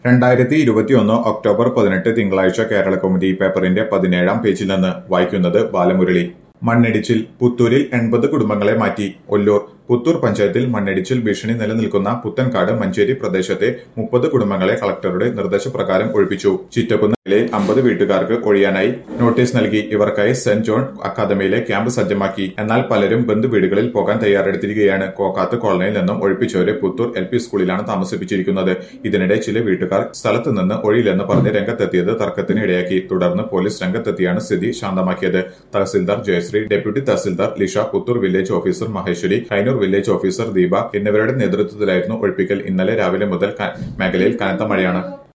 രണ്ടായിരത്തി ഇരുപത്തിയൊന്ന് ഒക്ടോബർ പതിനെട്ട് തിങ്കളാഴ്ച കേരള കൗമുദി പേപ്പറിന്റെ പതിനേഴാം പേജിൽ നിന്ന് വായിക്കുന്നത് ബാലമുരളി മണ്ണിടിച്ചിൽ പുത്തൂരിൽ എൺപത് കുടുംബങ്ങളെ മാറ്റി ഒല്ലൂർ പുത്തൂർ പഞ്ചായത്തിൽ മണ്ണിടിച്ചിൽ ഭീഷണി നിലനിൽക്കുന്ന പുത്തൻകാട് മഞ്ചേരി പ്രദേശത്തെ മുപ്പത് കുടുംബങ്ങളെ കളക്ടറുടെ നിർദ്ദേശപ്രകാരം ഒഴിപ്പിച്ചു ചിറ്റക്കുന്നിലെ അമ്പത് വീട്ടുകാർക്ക് ഒഴിയാനായി നോട്ടീസ് നൽകി ഇവർക്കായി സെന്റ് ജോൺ അക്കാദമിയിലെ ക്യാമ്പ് സജ്ജമാക്കി എന്നാൽ പലരും ബന്ധുവീടുകളിൽ പോകാൻ തയ്യാറെടുത്തിരിക്കുകയാണ് കോക്കാത്ത് കോളനിയിൽ നിന്നും ഒഴിപ്പിച്ചവരെ പുത്തൂർ എൽ പി സ്കൂളിലാണ് താമസിപ്പിച്ചിരിക്കുന്നത് ഇതിനിടെ ചില വീട്ടുകാർ സ്ഥലത്ത് നിന്ന് ഒഴിയില്ലെന്ന് പറഞ്ഞ് രംഗത്തെത്തിയത് തർക്കത്തിന് ഇടയാക്കി തുടർന്ന് പോലീസ് രംഗത്തെത്തിയാണ് സ്ഥിതി ശാന്തമാക്കിയത് tahsildar Jayasree deputy tahsildar Lisha Puthur village officer Maheswari Kainoor village officer Deepa എന്നിവരുടെ നേതൃത്വത്തിലായിരുന്നു ഒഴിപ്പിക്കൽ ഇന്നലെ രാവിലെ മുതൽ ക- മേഖലയിൽ കനത്ത മഴയാണ്